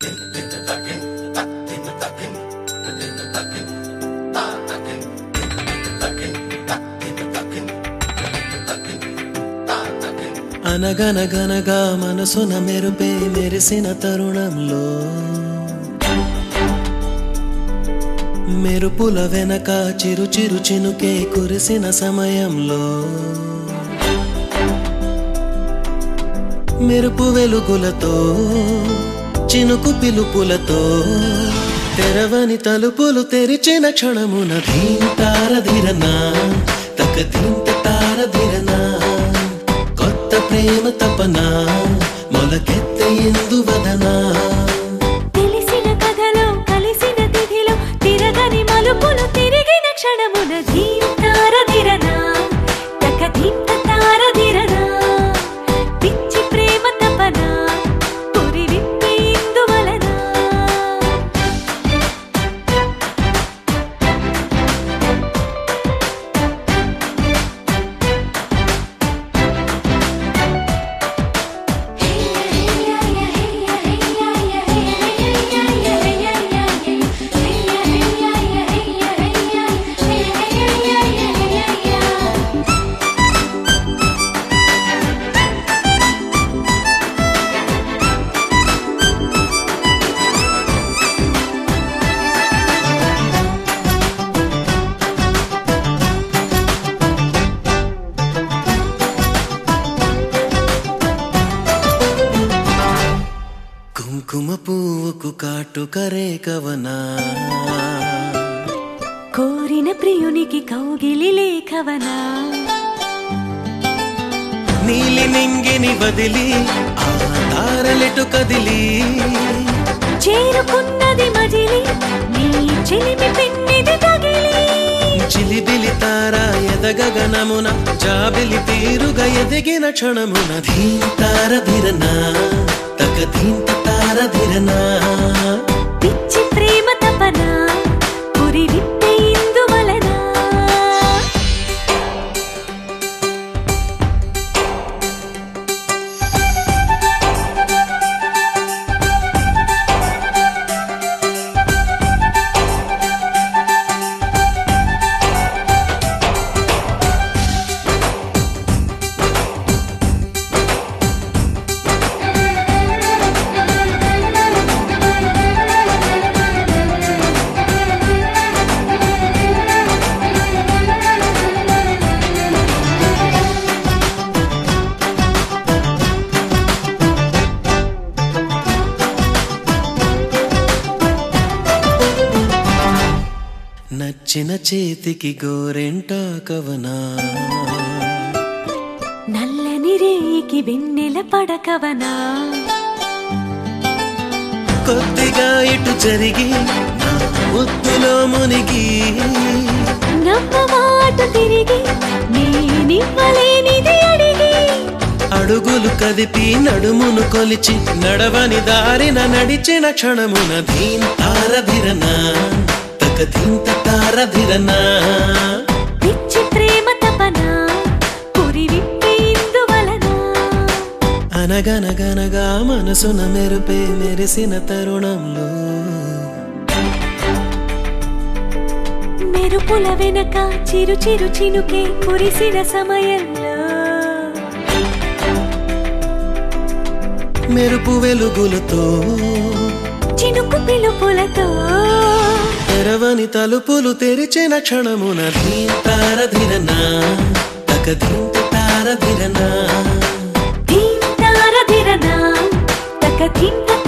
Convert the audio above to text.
అనగనగనగా మనసున మెరుపే మెరిసిన తరుణంలో మెరుపుల వెనక చిరు చిరు చినుకే కురిసిన సమయంలో మెరుపు వెలుగులతో చినుకు పిలుపులతో తెరవని తలుపులు తెరిచిన క్షణమున ధీంతారధిరనా తక ధీంత తారధిరనా కొత్త ప్రేమ తపన మొలకెత్త ఎందువదనా తెలిసిన కథలో కలిసిన తిథిలో తిరగని మలుపులు తిరిగిన క్షణమున ధీంతారధిరనా తక ధీంత తారధిరనా పిచ్చి ప్రేమ తపన పురి విప్పి ఇందువలనా కుంకుమ పువ్వుకు కాటుకరే కవనా కోరిన ప్రియునికి కౌగిలి లేఖవనా నీలి నింగిని వదిలి ఆ తారలెటు కదిలి చేరుకున్నది మజిలి నీ చెలిమి పెన్నిది తగిలి చిలిబిలి తార ఎదగగనమున జాబిలి తీరుగా ఎదిగిన క్షణమున ధీంతార ధిరనా తక ధీంత తార ధిరనా పిచ్చి ప్రేమ తపన పురి విప్పి ఇందువలనా నచ్చిన చేతికి గోరెంట కవనా నల్లని రేయికి వెన్నెల పడకవనా కొద్దిగా ఇటు జరిగి నా ముద్దులో మునిగి నవ్వమాట తిరిగి నేనివ్వలేనిది అడిగి అడుగులు కదిపి నడుమును కొలిచి నడవని దారిన నడిచిన క్షణమున ధీన్ తారధిరనా తక ధీంత తారధిరనా పిచ్చి ప్రేమ తపన పురి విప్పి ఇందువలనా అనగనగనగా మనసున మెరుపే మెరిసిన తరుణంలో మెరుపుల వెనక చిరు చిరు చినుకే కురిసిన సమయంలో మెరుపు వెలుగులతో చినుకు పిలుపులతో తెరవని తలుపులు తెరిచిన క్షణమున ధీన్ తారధిరనా తక ధీంత తారధిరనా ధీంతారధిరనా తక ధింత